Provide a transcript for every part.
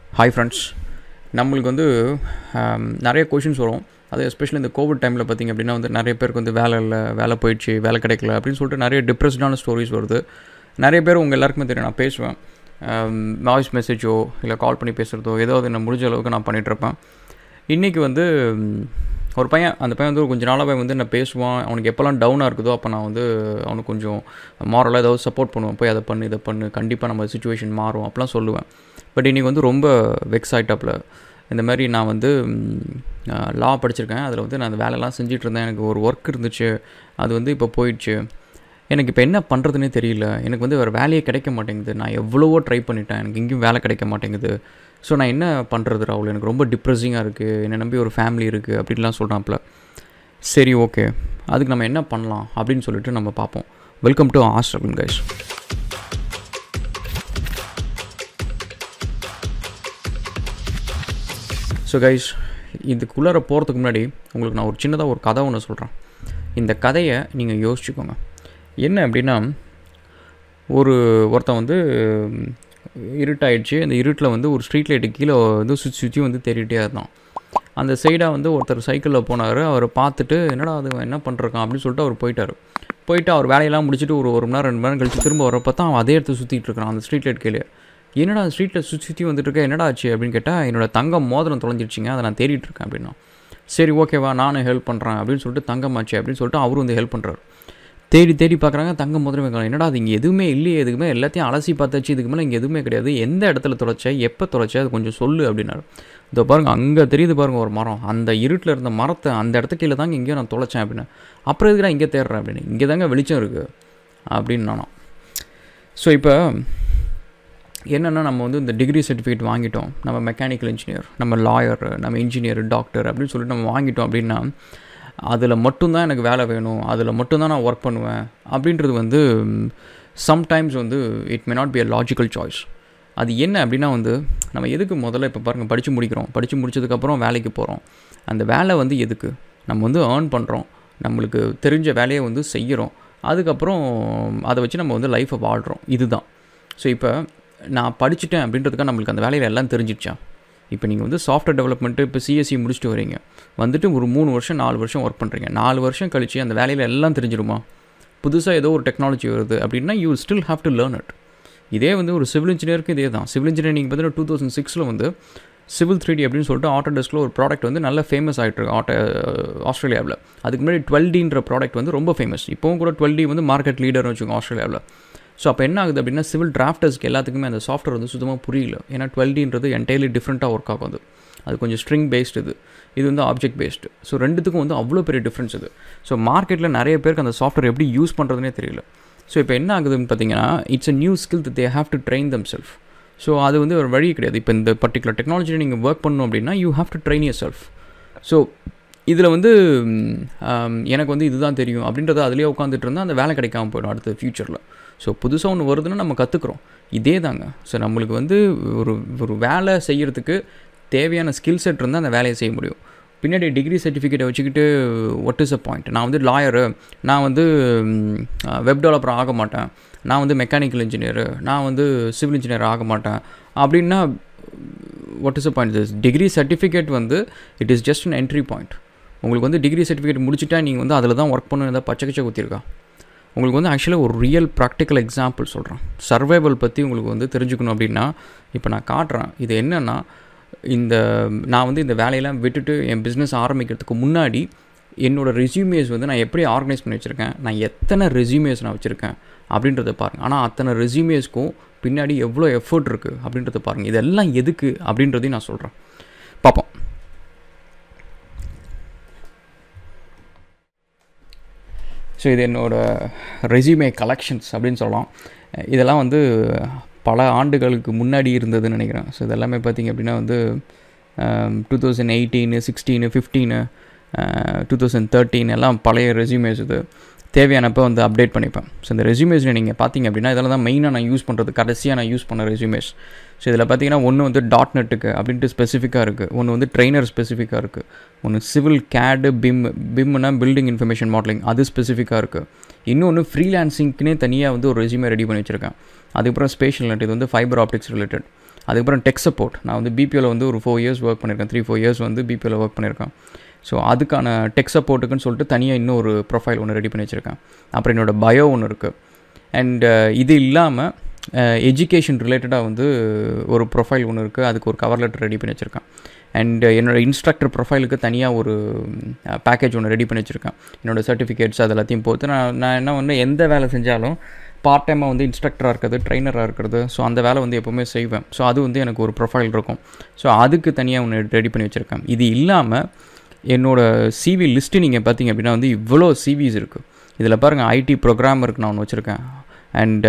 Hi friends நம்மளுக்கு வந்து ஆம், நிறைய கொஷின்ஸ் வரும் அது எஸ்பெஷலி இந்த கோவிட் டைமில் பார்த்திங்க அப்படின்னா வந்து நிறைய பேருக்கு வந்து வேலை இல்லை வேலை போயிடுச்சு வேலை கிடைக்கல அப்படின்னு சொல்லிட்டு நிறைய டிப்ரெஸ்டான ஸ்டோரிஸ் வருது நிறைய பேர் உங்கள் எல்லாருக்குமே தெரியும் நான் பேசுவேன் வாய்ஸ் மெசேஜோ இல்லை கால் பண்ணி பேசுகிறதோ ஏதோ அது நான் முடிஞ்ச அளவுக்கு நான் பண்ணிகிட்ருப்பேன் இன்றைக்கி வந்து ம், ஒரு பையன் அந்த பையன் வந்து கொஞ்சம் நாளாகவே வந்து நான் பேசுவான் அவனுக்கு எப்போல்லாம் டவுனாக இருக்குதோ அப்போ நான் வந்து அவனுக்கு கொஞ்சம் மாரலாக ஏதாவது சப்போர்ட் பண்ணுவேன் போய் அதை பண்ணு இதை பண்ணு கண்டிப்பாக நம்ம சுச்சுவேஷன் மாறும் அப்படிலாம் சொல்லுவேன் பட் இன்றைக்கி வந்து ரொம்ப வெக்ஸ் ஆகிட்டாப்பில் இந்த மாதிரி நான் வந்து லா படிச்சிருக்கேன் அதில் வந்து நான் அந்த வேலைலாம் செஞ்சுட்டு இருந்தேன் எனக்கு ஒரு ஒர்க் இருந்துச்சு அது வந்து இப்போ போயிடுச்சு எனக்கு இப்போ என்ன பண்ணுறதுனே தெரியல எனக்கு வந்து வேறு வேலையே கிடைக்க மாட்டேங்குது நான் எவ்வளவோ ட்ரை பண்ணிட்டேன் எனக்கு எங்கேயும் வேலை கிடைக்க மாட்டேங்குது ஸோ நான் என்ன பண்ணுறது ராகுல் எனக்கு ரொம்ப டிப்ரெஸிங்காக இருக்குது என்னை நம்பி ஒரு ஃபேமிலி இருக்குது அப்படின்லாம் சொல்கிறாப்புல சரி ஓகே அதுக்கு நம்ம என்ன பண்ணலாம் அப்படின்னு சொல்லிட்டு நம்ம பார்ப்போம் welcome to Astragon guys so guys இதுக்குள்ளார போகிறதுக்கு முன்னாடி உங்களுக்கு நான் ஒரு சின்னதாக ஒரு கதை ஒன்று சொல்கிறேன் இந்த கதையை நீங்கள் யோசிச்சுக்கோங்க என்ன அப்படின்னா ஒரு ஒருத்தன் வந்து ம், இருட்டாயிடுச்சு அந்த இருட்டில் வந்து ஒரு ஸ்ட்ரீட் லைட்டு கீழே வந்து சுற்றி சுற்றி வந்து தேடிட்டே இருந்தான் அந்த சைடாக வந்து ஒருத்தர் சைக்கிளில் போனார் அவரை பார்த்துட்டு என்னடா அது இவன் என்ன பண்ணுறான் அப்படின்னு சொல்லிட்டு அவர் போயிட்டார் போயிட்டு அவர் வேலையெல்லாம் முடிச்சுட்டு ஒரு ஒரு மணி நேரம் ரெண்டு மணி நேரம் கழிச்சு திரும்ப வரப்போ தான் அவன் அதே இடத்துல சுற்றிட்டு இருக்கிறான் அந்த ஸ்ட்ரீட் லைட் கீழே என்னடா ஸ்ட்ரீட்டில் சுற்றி சுற்றி வந்துட்டு இருக்க என்னடா ஆச்சு அப்படின்னு கேட்டால் என்னோட தங்கம் மோதிரம் தொலைஞ்சிருச்சுங்க அதை நான் தேடிட்டு இருக்கேன் அப்படின்னா சரி ஓகேவா நானும் ஹெல்ப் பண்ணுறேன் அப்படின்னு சொல்லிட்டு தங்கமாச்சு அப்படின்னு சொல்லிட்டு அவரும் வந்து ஹெல்ப் பண்ணுறாரு தேடி தேடி பார்க்குறாங்க தங்கம் மோதிரம் காணோம். என்னடா அது இங்கே எதுவுமே இல்லையே எதுக்குமே எல்லாத்தையும் அலசி பார்த்தாச்சு இதுக்கு மேலே இங்கே எதுவுமே கிடையாது எந்த இடத்துல தொலைச்ச எப்போ தொலைச்ச அது கொஞ்சம் சொல்லு அப்படின்னாரு இதோ பாருங்க அங்கே தெரியுது பாருங்க ஒரு மரம் அந்த இருட்டில் இருந்த மரத்தை அந்த இடத்துக்கு கீழே தாங்க இங்கேயும் நான் தொலைச்சேன் அப்படின்னு அப்புறம் எதுக்கு நான் இங்கே தேடுறேன் அப்படின்னு இங்கே தாங்க வெளிச்சம் இருக்குது அப்படின்னு நானும் ஸோ இப்போ என்னென்னா நம்ம வந்து இந்த டிகிரி சர்டிஃபிகேட் வாங்கிட்டோம் நம்ம மெக்கானிக்கல் இன்ஜினியர் நம்ம லாயர் நம்ம இன்ஜினியர் டாக்டர் அப்படின்னு சொல்லிட்டு நம்ம வாங்கிட்டோம் அப்படின்னா அதில் மட்டும்தான் எனக்கு வேலை வேணும் அதில் மட்டும்தான் நான் ஒர்க் பண்ணுவேன் அப்படின்றது வந்து சம்டைம்ஸ் வந்து it may not be a logical choice அது என்ன அப்படின்னா வந்து நம்ம எதுக்கு முதல்ல இப்போ பாருங்கள் படித்து முடிக்கிறோம் படித்து முடிச்சதுக்கப்புறம் வேலைக்கு போகிறோம் அந்த வேலை வந்து எதுக்கு நம்ம வந்து ஏர்ன் பண்ணுறோம் நம்மளுக்கு தெரிஞ்ச வேலையை வந்து செய்கிறோம் அதுக்கப்புறம் அதை வச்சு நம்ம வந்து லைஃப்பை வாழ்கிறோம் இதுதான் ஸோ இப்போ நான் படிச்சுட்டேன் அப்படின்றதுக்காக நம்மளுக்கு அந்த வேலையில் எல்லாம் தெரிஞ்சிடுச்சா இப்போ நீங்கள் வந்து சாஃப்ட்வேர் டெவலப்மெண்ட்டு இப்போ சிஎஸ்சி முடிச்சுட்டு வரீங்க வந்துட்டு ஒரு மூணு வருஷம் நாலு வருஷம் ஒர்க் பண்ணுறீங்க நாலு வருஷம் கழிச்சு அந்த வேலையில் எல்லாம் தெரிஞ்சிருமா புதுசாக ஏதோ ஒரு டெக்னாலஜி வருது அப்படின்னா you still have to learn it இதே வந்து ஒரு சிவில் இன்ஜினியருக்கு இதே தான் சிவில் இன்ஜினியரிங் பார்த்தீங்கன்னா டூ தௌசண்ட் சிக்ஸில் வந்து சிவில் த்ரீ டி அப்படின்னு சொல்லிட்டு ஆட்டோடெஸ்கில் ஒரு ப்ராடக்ட் வந்து நல்ல ஃபேமஸ் ஆகிட்டு இருக்கு ஆட்டோ ஆஸ்திரேலியாவில் அதுக்கு முன்னாடி டுவெல் டின்ற ப்ராடக்ட் வந்து ரொம்ப ஃபேமஸ் இப்போவும் கூட டுவெல் டி வந்து மார்க்கெட் லீடர்னு வச்சுக்கோங்க ஆஸ்திரேலியாவில் ஸோ அப்போ என்ன ஆகுது அப்படின்னா சிவில் டிராஃப்டர்ஸ்க்கு எல்லாத்துக்குமே அந்த சாஃப்ட்வேர் வந்து சுத்தமாக புரியல ஏன்னா டுவெல் டின்றது என்டையர்லி டிஃப்ரெண்ட்டாக ஒர்க் ஆகும் அது அது கொஞ்சம் ஸ்ட்ரிங் பேஸ்டு இது இது வந்து ஆப்ஜெக்ட் பேஸ்டு ஸோ ரெண்டுத்துக்கும் வந்து அவ்வளோ பெரிய டிஃப்ரென்ஸ் இது ஸோ மார்க்கெட்டில் நிறைய பேருக்கு அந்த சாஃப்ட்வேர் எப்படி யூஸ் பண்ணுறதுனே தெரியல ஸோ இப்போ என்ன ஆகுதுன்னு பார்த்தீங்கன்னா it's a new skill they have to train themself so அது வந்து ஒரு வழி கிடையாது இப்போ இந்த பர்டிகுலர் டெக்னாலஜியில் நீங்கள் ஒர்க் பண்ணணும் அப்படின்னா you have to train yourself so இதில் வந்து ம், ஆம், எனக்கு வந்து இதுதான் தெரியும் அப்படின்றத அதிலே உட்காந்துட்டு இருந்தால் அந்த வேலை கிடைக்காம போயிடும் அடுத்த ஃப்யூச்சரில் ஸோ புதுசாக ஒன்று வருதுன்னா நம்ம கற்றுக்குறோம் இதே தாங்க ஸோ நம்மளுக்கு வந்து ஒரு ஒரு வேலை செய்கிறதுக்கு தேவையான ஸ்கில் செட் இருந்தால் அந்த வேலையை செய்ய முடியும் பின்னாடி டிகிரி சர்டிஃபிகேட்டை வச்சுக்கிட்டு ஒட் இஸ் அ பாயிண்ட் நான் வந்து லாயரு நான் வந்து வெப் டெவலப்பர் ஆக மாட்டேன் நான் வந்து மெக்கானிக்கல் இன்ஜினியரு நான் வந்து சிவில் இன்ஜினியர் ஆக மாட்டேன் அப்படின்னா what is a point this degree certificate வந்து it is just an entry point உங்களுக்கு வந்து டிகிரி சர்டிஃபிகேட் முடிச்சுட்டா நீங்கள் வந்து அதில் தான் ஒர்க் பண்ண ஏதாவது பச்சை கச்சை குத்திருக்கா உங்களுக்கு வந்து ஆக்சுவலாக ஒரு ரியல் ப்ராக்டிக்கல் எக்ஸாம்பிள் சொல்கிறேன் சர்வைவல் பற்றி உங்களுக்கு வந்து தெரிஞ்சுக்கணும் அப்படின்னா இப்போ நான் காட்டுறேன் இது என்னென்னா இந்த நான் வந்து இந்த வேலையெல்லாம் விட்டுட்டு என் பிஸ்னஸ் ஆரம்பிக்கிறதுக்கு முன்னாடி என்னோடய ரெஸ்யூமேஸ் வந்து நான் எப்படி ஆர்கனைஸ் பண்ணி வச்சுருக்கேன் நான் எத்தனை ரெஸ்யூமேஸ் நான் வச்சுருக்கேன் அப்படின்றத பாருங்கள் ஆனால் அத்தனை ரெஸ்யூமேஸ்க்கும் பின்னாடி எவ்வளோ எஃபர்ட் இருக்குது அப்படின்றத பாருங்கள் இதெல்லாம் எதுக்கு அப்படின்றதையும் நான் சொல்கிறேன் பார்ப்போம் ஸோ இது என்னோடய ரெஸ்யூமே கலெக்ஷன்ஸ் அப்படின்னு சொல்லலாம் இதெல்லாம் வந்து பல ஆண்டுகளுக்கு முன்னாடி இருந்ததுன்னு நினைக்கிறேன் ஸோ இதெல்லாமே பார்த்திங்க அப்படின்னா வந்து two thousand eighteen sixteen fifteen two thousand thirteen எல்லாம் பழைய ரெஸ்யூமேஸ் இது தேவையானப்போ வந்து அப்டேட் பண்ணிப்பேன் ஸோ இந்த ரெஸ்யூமேஸில் நீங்கள் பார்த்தீங்க அப்படின்னா இதெல்லாம் தான் மெயினாக நான் யூஸ் பண்ணுறது கடைசியாக நான் யூஸ் பண்ண ரெஸ்யூமேஸ் ஸோ இதில் பார்த்தீங்கன்னா ஒன்று வந்து டாட் நெட்டுக்கு அப்படின்ட்டு ஸ்பெசிஃபிக்காக இருக்குது ஒன்று வந்து ட்ரெயினர் ஸ்பெசிஃபிக்காக இருக்குது ஒன்று சிவில் கேடு பிம் பிம்னா பில்டிங் இன்ஃபர்மேஷன் மாடலிங் அது ஸ்பெசிஃபிக்காக இருக்குது இன்னொன்று ஃப்ரீலான்சிங்க்குனே தனியாக வந்து ஒரு ரெஸ்யூமே ரெடி பண்ணி வச்சுருக்கேன் அதுக்கப்புறம் ஸ்பேஷியல் நெட் இது வந்து ஃபைபர் ஆப்டிக்ஸ் ரிலேட்டட் அதுக்கப்புறம் டெக் சப்போர்ட் நான் வந்து பிபிஓவில் வந்து ஒரு ஃபோர் இயர்ஸ் ஒர்க் பண்ணியிருக்கேன் த்ரீ ஃபோர் இயர்ஸ் வந்து பிபிஓவில் ஒர்க் பண்ணியிருக்கேன் ஸோ அதுக்கான டெக் சப்போர்ட்டுக்குன்னு சொல்லிட்டு தனியாக இன்னும் ஒரு ப்ரொஃபைல் ஒன்று ரெடி பண்ணி வச்சுருக்கேன் அப்புறம் என்னோடய பயோ ஒன்று இருக்குது அண்ட் இது இல்லாமல் எஜுகேஷன் ரிலேட்டடாக வந்து ஒரு ப்ரொஃபைல் ஒன்று இருக்குது அதுக்கு ஒரு கவர் லெட்டர் ரெடி பண்ணி வச்சுருக்கேன் அண்ட் என்னோடய இன்ஸ்ட்ரக்டர் ப்ரொஃபைலுக்கு தனியாக ஒரு பேக்கேஜ் ஒன்று ரெடி பண்ணி வச்சுருக்கேன் என்னோடய சர்டிஃபிகேட்ஸ் அது எல்லாத்தையும் போட்டு நான் நான் என்ன ஒன்று எந்த வேலை செஞ்சாலும் பார்ட் டைமாக வந்து இன்ஸ்ட்ரக்டராக இருக்கிறது ட்ரைனராக இருக்கிறது ஸோ அந்த வேலை வந்து எப்போவுமே செய்வேன் ஸோ அது வந்து எனக்கு ஒரு ப்ரொஃபைல் இருக்கும் ஸோ அதுக்கு தனியாக ஒன்று ரெடி பண்ணி வச்சுருக்கேன் இது இல்லாமல் என்னோடய சிவி லிஸ்ட்டு நீங்கள் பார்த்தீங்க அப்படின்னா வந்து இவ்வளோ சிவிஸ் இருக்குது இதில் பாருங்கள் ஐடி ப்ரோக்ராமருக்கு நான் ஒன்று வச்சுருக்கேன் அண்ட்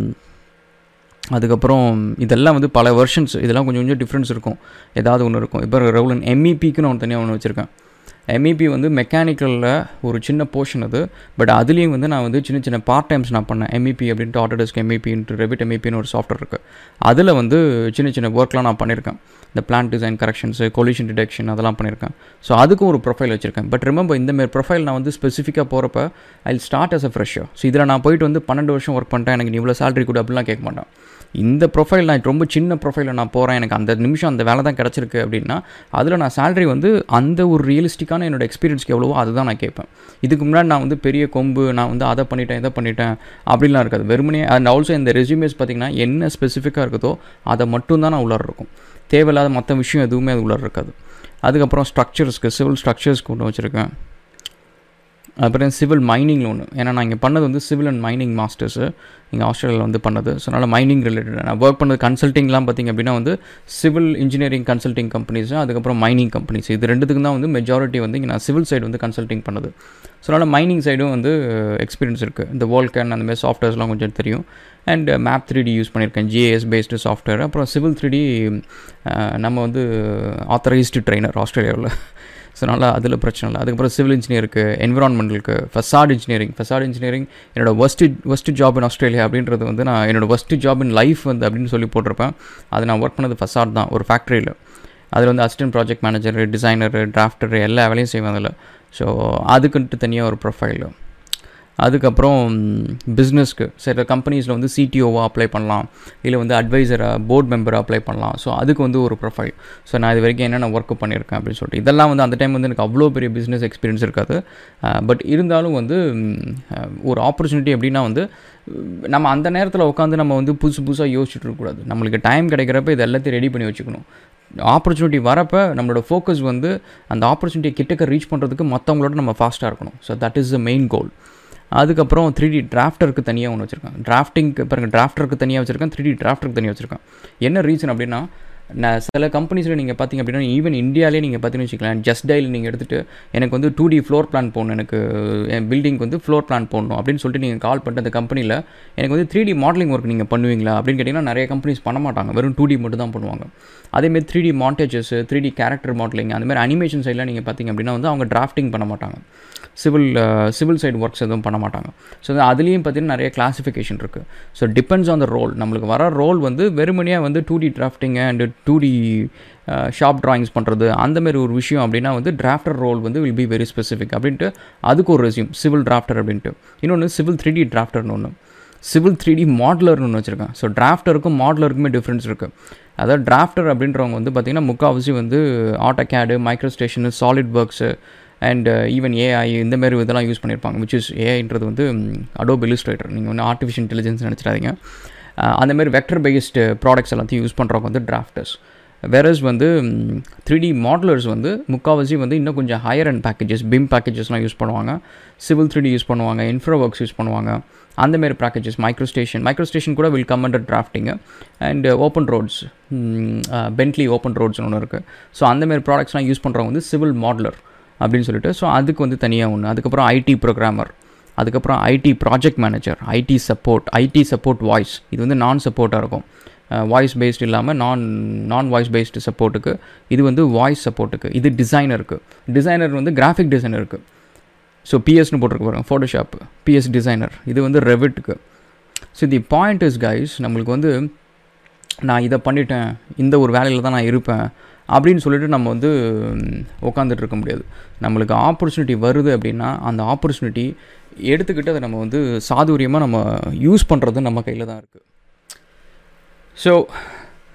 அதுக்கப்புறம் இதெல்லாம் வந்து பல வெர்ஷன்ஸ் இதெல்லாம் கொஞ்சம் கொஞ்சம் டிஃப்ரென்ஸ் இருக்கும் ஏதாவது ஒன்று இருக்கும் இப்போ ரவுலன் எம்இபிக்கு நான் ஒன்று தனியாக ஒன்று வச்சுருக்கேன் எம்இபி வந்து மெக்கானிக்கலில் ஒரு சின்ன போர்ஷன் அது பட் அதுலேயும் வந்து நான் வந்து சின்ன சின்ன பார்ட் டைம்ஸ் நான் பண்ணேன் எம்இபி அப்படின்ட்டு ஆட்டோடெஸ்க் எம்இபின்ட்டு ரெபிட் எம்இபின்னு ஒரு சாஃப்ட்வேர் இருக்குது அதில் வந்து சின்ன சின்ன ஒர்க்லாம் நான் பண்ணியிருக்கேன் இந்த plan design corrections collision detection அதெல்லாம் பண்ணியிருக்கேன் ஸோ அதுக்கும் ஒரு ப்ரொஃபைல் வச்சுருக்கேன் பட் ரிமெம்பர் இந்தமாரி ப்ரொஃபைல் நான் வந்து ஸ்பெசிஃபிக்காக போகிறப்ப ஐ ஸ்டார்ட் அஸ் அ ஃப்ரெஷ்ஷோ ஸோ இதில் நான் போயிட்டு வந்து பன்னெண்டு வருஷம் ஒர்க் பண்ணிட்டேன் எனக்கு இவ்வளோ சேலரி கூட அப்படிலாம் கேட்க மாட்டேன் இந்த ப்ரொஃபைல் நான் ரொம்ப சின்ன ப்ரொஃபைலில் நான் போகிறேன் எனக்கு அந்த நிமிஷம் அந்த வேலை தான் கிடச்சிருக்கு அப்படின்னா அதில் நான் சேலரி வந்து அந்த ஒரு ரியலிஸ்டிக்கான என்னோட எக்ஸ்பீரியன்ஸ்க்கு எவ்வளவோ அதுதான் நான் கேட்பேன் இதுக்கு முன்னாடி நான் வந்து பெரிய கொம்பு நான் வந்து அதை பண்ணிட்டேன் இதை பண்ணிட்டேன் அப்படிலாம் இருக்காது வெறுமனே அண்ட் ஆல்சோ இந்த ரெசியூமேஸ் பார்த்திங்கன்னா என்ன ஸ்பெசிஃபிக்காக இருக்குதோ அதை மட்டும் தான் நான் உள்ளார இருக்கும் தேவையில்லாத மற்ற விஷயம் எதுவுமே அது உள்ளார இருக்காது அதுக்கப்புறம் ஸ்ட்ரக்சர்ஸ்க்கு சிவில் ஸ்ட்ரக்சர்ஸ்க்கு ஒன்று வச்சுருக்கேன் அப்புறம் சிவில் மைனிங்கில் ஒன்று ஏன்னா நான் இங்கே பண்ணது வந்து சிவில் அண்ட் மைனிங் மாஸ்டர்ஸு இங்கே ஆஸ்திரேலியாவில் வந்து பண்ணது ஸோ அதனால் மைனிங் ரிலேட்டட் நான் ஒர்க் பண்ணது கன்சல்ட்டிங்லாம் பார்த்திங்க அப்படின்னா வந்து சிவில் இன்ஜினியரிங் கன்சல்ட்டிங் கம்பெனிஸு அதுக்கப்புறம் மைனிங் கம்பெனிஸ் இது ரெண்டுத்துக்கு தான் வந்து மெஜாரிட்டி வந்து இங்கே நான் சிவில் சைடு வந்து கன்சல்ட்டிங் பண்ணது ஸோ அதனால் மைனிங் சைடும் வந்து எக்ஸ்பீரியன்ஸ் இருக்குது இந்த வேர்ல்கேன் அந்த மாதிரி சாஃப்ட்வேர்ஸ்லாம் கொஞ்சம் தெரியும் and map three D use பண்ணியிருக்கேன் ஜிஏஎஸ் பேஸ்டு சாஃப்ட்வேர் அப்புறம் சிவில் த்ரீ டி நம்ம வந்து ஆத்தரைஸ்டு ட்ரைனர் ஆஸ்திரேலியாவில் ஸோ அதனால் அதில் பிரச்சனை இல்லை அதுக்கப்புறம் சிவில் இன்ஜினியருக்கு என்விரான்மெண்டலுக்கு ஃபசாட் இன்ஜினியரிங் ஃபசாட் இன்ஜினியரிங் என்னோட ஒஸ்ட்டு ஒஸ்ட்டு ஜாப் இன் ஆஸ்திரேலியா அப்படின்றது வந்து நான் என்னோட ஒஸ்ட்டு ஜாப் இன் லைஃப் வந்து அப்படின்னு சொல்லி போட்டிருப்பேன் அது நான் ஒர்க் பண்ணது ஃபசாட் தான் ஒரு ஃபேக்ட்ரியில் அதில் வந்து assistant project manager designer drafter எல்லா வேலையும் செய்வேன் அதில் ஸோ அதுக்குன்ட்டு தனியாக ஒரு ப்ரொஃபைல் அதுக்கப்புறம் பிஸ்னஸ்க்கு சில கம்பெனிஸில் வந்து சிடிஓவாக அப்ளை பண்ணலாம் இல்லை வந்து அட்வைசராக போர்ட் மெம்பராக அப்ளை பண்ணலாம் ஸோ அதுக்கு வந்து ஒரு ப்ரொஃபைல் ஸோ நான் இது வரைக்கும் என்னென்ன ஒர்க் பண்ணியிருக்கேன் அப்படின்னு சொல்லிட்டு இதெல்லாம் வந்து அந்த டைம் வந்து எனக்கு அவ்வளோ பெரிய பிஸ்னஸ் எக்ஸ்பீரியன்ஸ் இருக்காது பட் இருந்தாலும் வந்து ஒரு ஆப்பர்ச்சுனிட்டி எப்படின்னா வந்து நம்ம அந்த நேரத்தில் உட்காந்து நம்ம வந்து புதுசு புதுசாக யோசிச்சுட்டு இருக்கக்கூடாது நம்மளுக்கு டைம் கிடைக்கிறப்ப இது எல்லாத்தையும் ரெடி பண்ணி வச்சுக்கணும் ஆப்பர்ச்சுனிட்டி வரப்போ நம்மளோட ஃபோக்கஸ் வந்து அந்த ஆப்பர்ச்சுனிட்டியை கிட்டக்க ரீச் பண்ணுறதுக்கு மற்றவங்களோட நம்ம ஃபாஸ்ட்டாக இருக்கணும் so that is the main goal அதுக்கப்புறம் த்ரீ டி டிராஃப்டருக்கு தனியாக ஒன்று வச்சுருக்கேன் டிராஃப்டிங்க்கு பாருங்கள் டிராஃப்டருக்கு தனியாக வச்சுருக்கேன் த்ரீ டி டிராஃப்டருக்கு தனியாக வச்சுருக்கேன் என்ன ரீசன் அப்படின்னா நான் சில கம்பெனிஸில் நீங்கள் பார்த்தீங்க அப்படின்னா ஈவன் இந்தியாவிலே நீங்கள் பார்த்தீங்கன்னு வச்சுக்கலாம் ஜஸ்ட் டைல் நீங்கள் எடுத்துகிட்டு எனக்கு வந்து டூ டி ஃப்ளோர் பிளான் போடணும் எனக்கு என் பில்டிங்க்கு வந்து ஃப்ளோர் பிளான் போடணும் அப்படின்னு சொல்லிட்டு நீங்கள் கால் பண்ணிட்டு அந்த கம்பெனியில் எனக்கு வந்து த்ரீ டி மாடலிங் ஒர்க் நீங்கள் பண்ணுவீங்களா அப்படின்னு கேட்டிங்கன்னா நிறைய கம்பெனிஸ் பண்ண மாட்டாங்க வெறும் டூ டி மட்டும் தான் பண்ணுவாங்க அதேமாதிரி three D montages three D character modelling அந்த மாதிரி அனிமேஷன் சைட்லாம் நீங்கள் பார்த்தீங்க அப்படின்னா வந்து அவங்க டிராஃப்டிங் பண்ண மாட்டாங்க சிவில் சிவில் சைடு ஒர்க்ஸ் எதுவும் பண்ண மாட்டாங்க ஸோ அதுலேயும் பார்த்தீங்கன்னா நிறைய கிளாஸிஃபிகேஷன் இருக்குது so depends on the role நம்மளுக்கு வர ரோல் வந்து வெறுமனையாக வந்து two D drafting and two D shop drawings பண்ணுறது அந்தமாரி ஒரு விஷயம் அப்படின்னா வந்து டிராஃப்டர் ரோல் வந்து வில் பி வெரி ஸ்பெசிஃபிக் அப்படின்ட்டு அதுக்கு ஒரு ரெசியூம் சிவில் டிராஃப்டர் அப்படின்ட்டு இன்னொன்று சிவில் த்ரீ டி டிராஃப்டர்னு ஒன்று சிவில் த்ரீ டி மாடலர்னு ஒன்று வச்சுருக்கேன் ஸோ டிராஃப்டருக்கும் மாடலருக்குமே டிஃப்ரென்ஸ் இருக்குது அதாவது டிராஃப்டர் அப்படின்றவங்க வந்து பார்த்திங்கன்னா முக்கால்வாசி வந்து AutoCAD MicroStation SolidWorks and even AI இந்த மாதிரி இதெல்லாம் யூஸ் பண்ணியிருப்பாங்க விச் இஸ் ஏஐன்றது வந்து அடோப் இலிஸ்ட்ரேட்டர் நீங்கள் வந்து ஆர்டிஃபிஷியல் இன்டெலிஜென்ஸ் நினச்சிடாதீங்க அந்தமாரி வெக்டர் பேஸ்டு ப்ராடக்ட்ஸ் எல்லாத்தையும் யூஸ் பண்ணுறவங்க வந்து டிராஃப்டர்ஸ் வேறஸ் வந்து த்ரீ டி மாடலர்ஸ் வந்து முக்கால்வாசி வந்து இன்னும் கொஞ்சம் ஹையர் அண்ட் பேக்கேஜஸ் பிம் பேக்கேஜஸ்லாம் யூஸ் பண்ணுவாங்க சிவில் த்ரீ டி யூஸ் பண்ணுவாங்க இன்ஃப்ரா ஒர்க்ஸ் யூஸ் பண்ணுவாங்க அந்தமாரி packages MicroStation MicroStation கூட will come under drafting and open roads Bentley open ரோட்ஸ்னு ஒன்று இருக்குது ஸோ அந்தமாரி ப்ராடக்ட்ஸ்லாம் யூஸ் பண்ணுறவங்க வந்து சிவில் மாடலர் அப்படின்னு சொல்லிட்டு ஸோ அதுக்கு வந்து தனியாக ஒன்று அதுக்கப்புறம் ஐடி ப்ரோக்ராமர் அதுக்கப்புறம் IT project manager IT support IT support voice இது வந்து நான் சப்போர்ட்டாக இருக்கும் வாய்ஸ் பேஸ்டு இல்லாமல் நான் நான் வாய்ஸ் பேஸ்டு சப்போர்ட்டுக்கு இது வந்து வாய்ஸ் சப்போர்ட்டுக்கு இது டிசைனருக்கு டிசைனர் வந்து கிராஃபிக் டிசைனருக்கு ஸோ பிஎஸ்னு போட்டிருக்கு பாருங்க ஃபோட்டோஷாப் பிஎஸ் டிசைனர் இது வந்து ரெவிட்டுக்கு so the point is guys நம்மளுக்கு வந்து நான் இதை பண்ணிட்டேன் இந்த ஒரு வேலையில் தான் நான் இருப்பேன் அப்படின்னு சொல்லிட்டு நம்ம வந்து உட்காந்துட்டு இருக்க முடியாது நம்மளுக்கு ஆப்பர்ச்சுனிட்டி வருது அப்படின்னா அந்த ஆப்பர்ச்சுனிட்டி எடுத்துக்கிட்டு அதை நம்ம வந்து சாதுரியமாக நம்ம யூஸ் பண்ணுறது நம்ம கையில் தான் இருக்குது ஸோ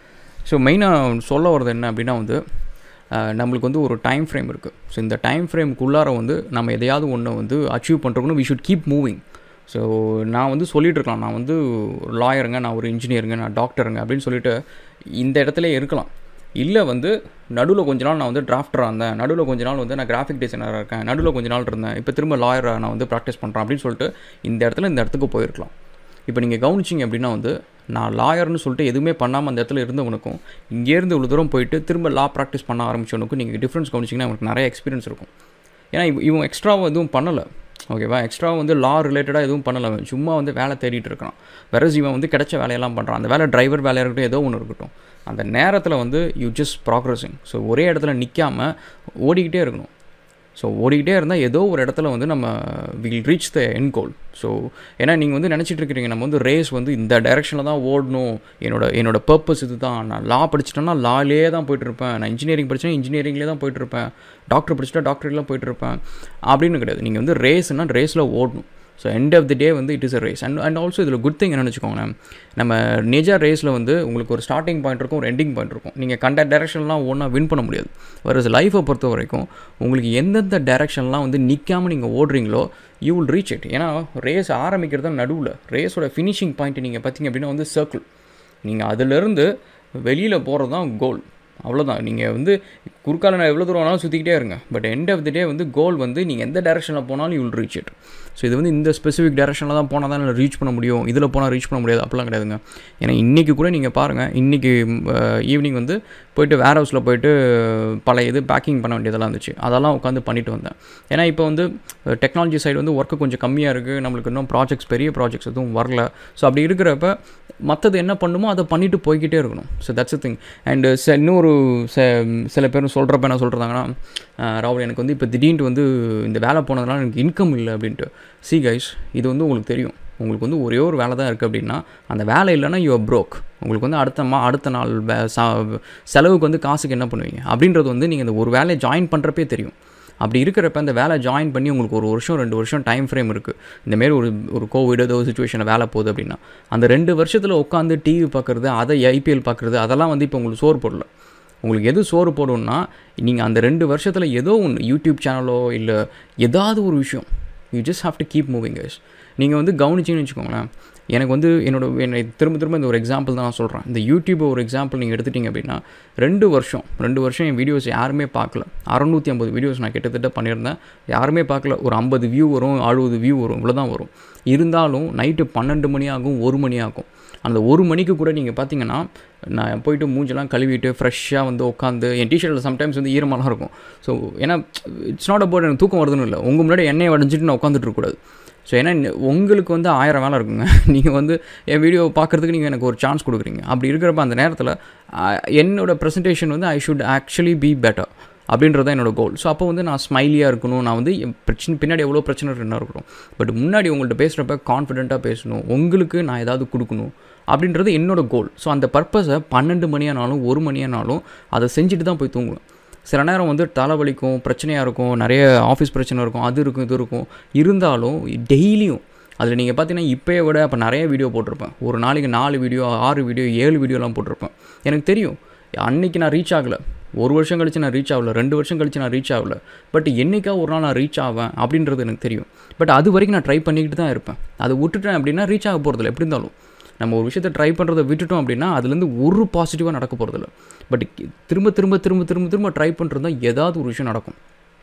ஸோ மெயினாக சொல்ல வர்றது என்ன அப்படின்னா வந்து அஹ், நம்மளுக்கு வந்து ஒரு டைம் ஃப்ரேம் இருக்குது ஸோ இந்த டைம் ஃப்ரேம்க்குள்ளார வந்து நம்ம எதையாவது ஒன்று வந்து அச்சீவ் பண்ணுறோம்னு we should keep moving so நான் வந்து சொல்லிட்டு இருக்கலாம் நான் வந்து லாயருங்க நான் ஒரு இன்ஜினியருங்க நான் டாக்டருங்க அப்படின்னு சொல்லிட்டு இந்த இடத்துல இருக்கலாம் இல்லை வந்து நடுவில் கொஞ்ச நாள் நான் வந்து டிராஃப்டராக இருந்தேன் நடுவில் கொஞ்ச நாள் வந்து நான் கிராஃபிக் டிசைனராக இருக்கேன் நடுவில் கொஞ்ச நாள் இருந்தேன் இப்போ திரும்ப லாயராக நான் வந்து ப்ராக்டிஸ் பண்ணுறேன் அப்படின்னு சொல்லிட்டு இந்த இடத்துல இந்த இடத்துக்கு போயிருக்கலாம் இப்போ நீங்கள் கவனிச்சிங்க அப்படின்னா வந்து நான் லாயர்னு சொல்லிட்டு எதுவுமே பண்ணாமல் அந்த இடத்துல இருந்தவனுக்கும் இங்கேருந்து இவ்வளோ தூரம் போயிட்டு திரும்ப லா ப்ராக்டிஸ் பண்ண ஆரம்பிச்சவனுக்கும் நீங்கள் டிஃப்ரென்ஸ் கவனிச்சிங்கன்னா அவனுக்கு நிறைய எக்ஸ்பீரியன்ஸ் இருக்கும் ஏன்னா இவ- இவன் எக்ஸ்ட்ராவாக எதுவும் பண்ணலை ஓகேவா எக்ஸ்ட்ரா வந்து லா ரிலேட்டடாக எதுவும் பண்ணலை அவன் சும்மா வந்து வேலை தேடிட்டு இருக்கான் வெரஸ் இவன் வந்து கிடைச்ச வேலையெல்லாம் பண்ணுறான் அந்த வேலை டிரைவர் வேலையாக இருக்கட்டும் ஏதோ ஒன்று இருக்கட்டும் அந்த நேரத்தில் வந்து யூ ஜஸ்ட் ப்ராக்ரஸிங் ஸோ ஒரே இடத்துல நிற்காம ஓடிக்கிட்டே இருக்கணும் ஸோ ஓடிக்கிட்டே இருந்தால் ஏதோ ஒரு இடத்துல வந்து நம்ம will reach the end goal so ஏன்னா நீங்கள் வந்து நினச்சிட்டு இருக்கிறீங்க நம்ம வந்து ரேஸ் வந்து இந்த டைரெக்ஷனில் தான் ஓடணும் என்னோட என்னோட பர்பஸ் இது தான் நான் லா படிச்சிட்டேன்னா லாலே தான் போயிட்டு இருப்பேன் நான் இன்ஜினியரிங் படிச்சேன்னா இன்ஜினியரிங்லேயே தான் போயிட்டு இருப்பேன் டாக்டர் படிச்சுட்டா டாக்டர்லாம் போயிட்டு இருப்பேன் அப்படின்னு கிடையாது நீங்கள் வந்து ரேஸ்னால் ரேஸில் ஓடணும் so end of the day வந்து it is a race and and also இதில் குட் திங் என்னன்னு வச்சுக்கோங்களேன் நம்ம நிஜா ரேஸில் வந்து உங்களுக்கு ஒரு ஸ்டார்டிங் பாயிண்ட் இருக்கும் ஒரு எண்டிங் பாயிண்ட் இருக்கும் நீங்கள் கண்ட டேரக்ஷன்லாம் ஒன்றா வின் பண்ண முடியாது வேறு லைஃப்பை பொறுத்த வரைக்கும் உங்களுக்கு எந்தெந்த டேரக்ஷன்லாம் வந்து நிற்காமல் நீங்கள் ஓடுறீங்களோ யூ வில் ரீச் இட் ஏன்னா ரேஸ் ஆரம்பிக்கிறது தான் நடுவில் ரேஸோட ஃபினிஷிங் பாயிண்ட் நீங்கள் பார்த்தீங்க அப்படின்னா வந்து சர்க்கிள் நீங்கள் அதிலிருந்து வெளியில் போகிறது தான் கோல் அவ்வளோதான் நீங்கள் வந்து குறுக்கால நான் எவ்வளோ தூரம் வேணாலும் சுற்றிக்கிட்டே இருங்க but end of the day வந்து கோல் வந்து நீங்கள் எந்த டேரக்ஷனில் போனாலும் you will reach it so இது வந்து இந்த ஸ்பெசிஃபிக் டேரக்ஷனில் தான் போனால் தான் ரீச் பண்ண முடியும் இதில் போனால் ரீச் பண்ண முடியாது அப்படிலாம் கிடையாதுங்க ஏன்னா இன்றைக்கி கூட நீங்கள் பாருங்கள் இன்றைக்கி ஈவினிங் வந்து போயிட்டு வேர் ஹவுஸில் போயிட்டு பல இது பேக்கிங் பண்ண வேண்டியதெல்லாம் இருந்துச்சு அதெல்லாம் உட்காந்து பண்ணிட்டு வந்தேன் ஏன்னா இப்போ வந்து டெக்னாலஜி சைடு வந்து ஒர்க்கு கொஞ்சம் கம்மியாக இருக்குது நம்மளுக்கு இன்னும் ப்ராஜெக்ட்ஸ் பெரிய ப்ராஜெக்ட்ஸ் எதுவும் வரல ஸோ அப்படி இருக்கிறப்ப மற்றது என்ன பண்ணுமோ அதை பண்ணிட்டு போய்கிட்டே இருக்கணும் ஸோ தட்ஸ் திங் அண்டு இன்னொரு ச சில பேரும் சொல்கிறப்ப என்ன சொல்கிறாங்கன்னா ராகுல் எனக்கு வந்து இப்போ திடீர்னு வந்து இந்த வேலை போனதுனால எனக்கு இன்கம் இல்லை அப்படின்ட்டு சி கைஸ் இது வந்து உங்களுக்கு தெரியும் உங்களுக்கு வந்து ஒரே ஒரு வேலை தான் இருக்குது அப்படின்னா அந்த வேலை இல்லைன்னா யூ ப்ரோக் உங்களுக்கு வந்து அடுத்த மா அடுத்த நாள் வே- சா- செலவுக்கு வந்து காசுக்கு என்ன பண்ணுவீங்க அப்படின்றது வந்து நீங்கள் இந்த ஒரு வேலையை ஜாயின் பண்ணுறப்பே தெரியும் அப்படி இருக்கிறப்ப அந்த வேலை ஜாயின் பண்ணி உங்களுக்கு ஒரு வருஷம் ரெண்டு வருஷம் டைம் ஃப்ரேம் இருக்குது இந்தமாரி ஒரு ஒரு கோவிட் ஏதோ ஒரு சுச்சுவேஷனில் வேலை போகுது அப்படின்னா அந்த ரெண்டு வருஷத்தில் உட்காந்து டிவி பார்க்குறது அதை ஐபிஎல் பார்க்குறது அதெல்லாம் வந்து இப்போ உங்களுக்கு சோறு போடல உங்களுக்கு எது சோறு போடும்னா நீங்கள் அந்த ரெண்டு வருஷத்தில் ஏதோ ஒன்று யூடியூப் சேனலோ இல்லை ஏதாவது ஒரு விஷயம் you just have to keep moving guys நீங்கள் வந்து கவனிச்சிங்கன்னு வச்சுக்கோங்களேன் எனக்கு வந்து என்னோட என்னை திரும்ப திரும்ப இந்த ஒரு எக்ஸாம்பிள் தான் நான் சொல்கிறேன் இந்த யூடியூப்பை ஒரு எக்ஸாம்பிள் நீங்கள் எடுத்துட்டீங்க அப்படின்னா ரெண்டு வருஷம் ரெண்டு வருஷம் என் வீடியோஸ் யாருமே பார்க்கல அறநூற்றி ஐம்பது வீடியோஸ் நான் கிட்டத்தட்ட பண்ணியிருந்தேன் யாருமே பார்க்கல ஒரு ஐம்பது வியூ வரும் அறுபது வியூ வரும் இவ்வளோ தான் வரும் இருந்தாலும் நைட்டு பன்னெண்டு மணி ஆகும் ஒரு மணி ஆகும் அந்த ஒரு மணிக்கு கூட நீங்கள் பார்த்தீங்கன்னா நான் போயிட்டு மூஞ்செல்லாம் கழுவிட்டு ஃப்ரெஷ்ஷாக வந்து உட்காந்து என் டிஷர்ட்டில் சம்டைம்ஸ் வந்து ஈரமாலாம் இருக்கும் ஸோ ஏன்னா இட்ஸ் நாட் அபவுட் எனக்கு தூக்கம் வருதுன்னு இல்லை உங்கள் முன்னாடி எண்ணெயை வடைஞ்சிட்டு நான் உட்காந்துட்டு இருக்கக்கூடாது ஸோ ஏன்னா இன்ன- உங்களுக்கு வந்து ஆயிரம் வேலை இருக்குங்க நீங்கள் வந்து என் வீடியோ பார்க்குறதுக்கு நீங்கள் எனக்கு ஒரு சான்ஸ் கொடுக்குறீங்க அப்படி இருக்கிறப்ப அந்த நேரத்தில் என்னோட ப்ரெசன்டேஷன் வந்து I should actually be better அப்படின்றது தான் என்னோட கோல் ஸோ அப்போ வந்து நான் ஸ்மைலியாக இருக்கணும் நான் வந்து என் பிரச்சனை பின்னாடி எவ்வளோ பிரச்சனை என்ன இருக்கணும் பட் முன்னாடி உங்கள்கிட்ட பேசுகிறப்ப கான்ஃபிடென்ட்டாக பேசணும் உங்களுக்கு நான் ஏதாவது கொடுக்கணும் அப்படின்றது என்னோட கோல் ஸோ அந்த பர்பஸை பன்னெண்டு மணியானாலும் ஒரு மணியானாலும் அதை செஞ்சுட்டு தான் போய் தூங்குவேன் சில நேரம் வந்து தலைவலிக்கும் பிரச்சனையாக இருக்கும் நிறைய ஆஃபீஸ் பிரச்சனை இருக்கும் அது இருக்கும் இது இருக்கும் இருந்தாலும் டெய்லியும் அதில் நீங்கள் பார்த்தீங்கன்னா இப்போயே விட அப்போ நிறைய வீடியோ போட்டிருப்பேன் ஒரு நாளைக்கு நாலு வீடியோ ஆறு வீடியோ ஏழு வீடியோலாம் போட்டிருப்பேன் எனக்கு தெரியும் அன்னைக்கு நான் ரீச் ஆகலை ஒரு வருஷம் கழிச்சு நான் ரீச் ஆகல ரெண்டு வருஷம் கழிச்சு நான் ரீச் ஆகல பட் என்னைக்கா ஒரு நாள் நான் ரீச் ஆவேன் அப்படின்றது எனக்கு தெரியும் பட் அது வரைக்கும் நான் ட்ரை பண்ணிக்கிட்டு தான் இருப்பேன் அதை விட்டுட்டேன் அப்படின்னா ரீச் ஆக போகிறதில்ல எப்படி இருந்தாலும் நம்ம ஒரு விஷயத்தை ட்ரை பண்ணுறதை விட்டுட்டோம் அப்படின்னா அதுலேருந்து ஒரு பாசிட்டிவாக நடக்க போகிறதில்ல பட் திரும்ப திரும்ப திரும்ப திரும்ப திரும்ப ட்ரை பண்ணுறது தான் ஏதாவது ஒரு விஷயம் நடக்கும்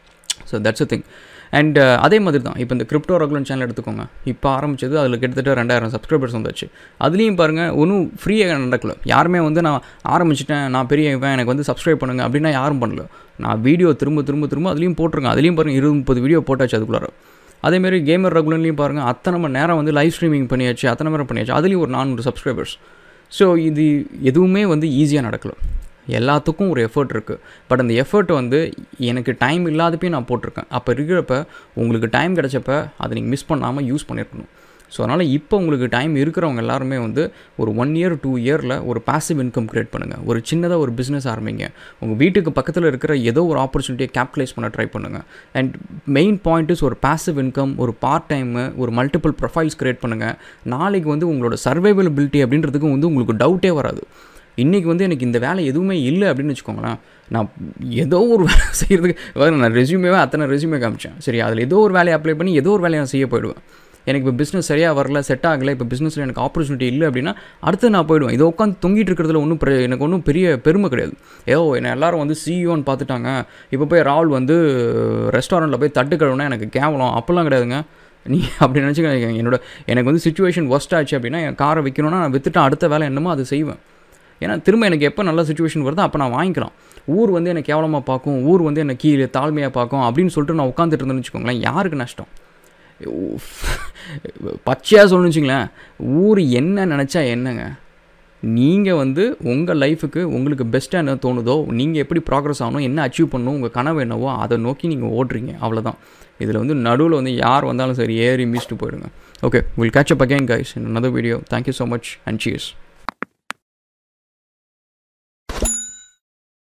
so that's a thing and அதே மாதிரி தான் இப்போ இந்த கிரிப்டோ ரெகுலன் சேனல் எடுத்துக்கோங்க இப்போ ஆரம்பிச்சது அதில் கிட்டத்தட்ட ரெண்டாயிரம் சப்ஸ்கிரைபர்ஸ் வந்துச்சு அதுலேயும் பாருங்கள் ஒன்றும் ஃப்ரீயாக நடக்கல யாருமே வந்து நான் ஆரம்பிச்சிட்டேன் நான் பெரிய இவன் எனக்கு வந்து சப்ஸ்கிரைப் பண்ணுங்க அப்படின்னா யாரும் பண்ணல நான் வீடியோ திரும்ப திரும்ப திரும்ப அதுலேயும் போட்டிருக்கேன் அதுலேயும் பாருங்கள் இருபது முப்பது வீடியோ போட்டாச்சு அதுக்குள்ளார அதேமாரி கேமர் ரெகுலர்லையும் பாருங்கள் அத்தனை மணி நேரம் வந்து லைவ் ஸ்ட்ரீமிங் பண்ணியாச்சு அத்தனை நேரம் பண்ணியாச்சு அதுலேயும் ஒரு நானூறு சப்ஸ்கிரைபர்ஸ் ஸோ இது எதுவுமே வந்து ஈஸியாக நடக்கல எல்லாத்துக்கும் ஒரு எஃபர்ட் இருக்குது பட் அந்த எஃபர்ட் வந்து எனக்கு டைம் இல்லாதப்பையும் நான் போட்டிருக்கேன் அப்போ இருக்கிறப்ப உங்களுக்கு டைம் கிடச்சப்ப அதை நீங்கள் மிஸ் பண்ணாமல் யூஸ் பண்ணியிருக்கணும் ஸோ அதனால் இப்போ உங்களுக்கு டைம் இருக்கிறவங்க எல்லாருமே வந்து ஒரு ஒன் இயர் டூ இயரில் ஒரு பாசிவ் இன்கம் க்ரியேட் பண்ணுங்கள் ஒரு சின்னதாக ஒரு பிஸ்னஸ் ஆரம்பிங்க உங்கள் வீட்டுக்கு பக்கத்தில் இருக்கிற ஏதோ ஒரு ஆப்பர்ச்சுனிட்டியை கேப்டலைஸ் பண்ண ட்ரை பண்ணுங்கள் அண்ட் மெயின் பாயிண்ட் இஸ் ஒரு பாசிவ் இன்கம் ஒரு பார்ட் டைமு ஒரு மல்டிபிள் ப்ரொஃபைல்ஸ் க்ரியேட் பண்ணுங்கள் நாளைக்கு வந்து உங்களோட சர்வைவபிலிட்டி அப்படின்றதுக்கு வந்து உங்களுக்கு டவுட்டே வராது இன்றைக்கி வந்து எனக்கு இந்த வேலை எதுவுமே இல்லை அப்படின்னு வச்சுக்கோங்களேன் நான் ஏதோ ஒரு வேலை செய்கிறதுக்கு நான் ரெஸ்யூமேவே அத்தனை ரெஸ்யூமே காமிச்சேன் சரி அதில் ஏதோ ஒரு வேலையை அப்ளை பண்ணி ஏதோ ஒரு வேலையை நான் செய்ய போயிடுவேன் எனக்கு இப்போ பிஸ்னஸ் சரியாக வரல செட் ஆகலை இப்போ பிஸ்னஸில் எனக்கு ஆப்பர்ச்சுனிட்டி இல்லை அப்படின்னா அடுத்து நான் போயிடுவேன் இதை உட்காந்து தொங்கிட்டு இருக்கிறதுல ஒன்றும் எனக்கு ஒன்றும் பெரிய பெருமை கிடையாது ஏதோ என்னை எல்லாரும் வந்து சிஇஓன்னு பார்த்துட்டாங்க இப்போ போய் ராகுல் வந்து ரெஸ்டாரண்ட்டில் போய் தட்டு கழுவுனா எனக்கு கேவலம் அப்போல்லாம் கிடையாதுங்க நீ அப்படி நினச்சிக்க என்னோட எனக்கு வந்து சுச்சுவேஷன் ஒஸ்ட் ஆச்சு அப்படின்னா என் காரை விற்கணும்னா நான் விற்றுட்டு அடுத்த வேலை என்னமோ அதை செய்வேன் ஏன்னா திரும்ப எனக்கு எப்போ நல்ல சுச்சுவேஷன் வருதோ அப்போ நான் வாங்கிக்கலாம் ஊர் வந்து என்னை கேவலமாக பார்க்கும் ஊர் வந்து என்னை கீழே தாழ்மையாக பார்க்கும் அப்படின்னு சொல்லிட்டு நான் உட்காந்துட்டு இருந்தேன்னு வச்சுக்கோங்களேன் யாருக்கு நஷ்டம் பச்சையாக சொல்லணும்னு வச்சுங்களேன் ஊர் என்ன நினச்சா என்னங்க நீங்கள் வந்து உங்கள் லைஃபுக்கு உங்களுக்கு பெஸ்ட்டாக என்ன தோணுதோ நீங்கள் எப்படி ப்ராக்ரஸ் ஆகணும் என்ன அச்சீவ் பண்ணணும் உங்கள் கனவு என்னவோ அதை நோக்கி நீங்கள் ஓடுறீங்க அவ்வளோதான் இதில் வந்து நடுவில் வந்து யார் வந்தாலும் சரி ஏறி மிஸ்ட்டு போயிடுங்க okay will catch up again guys in another video thank you so much and cheers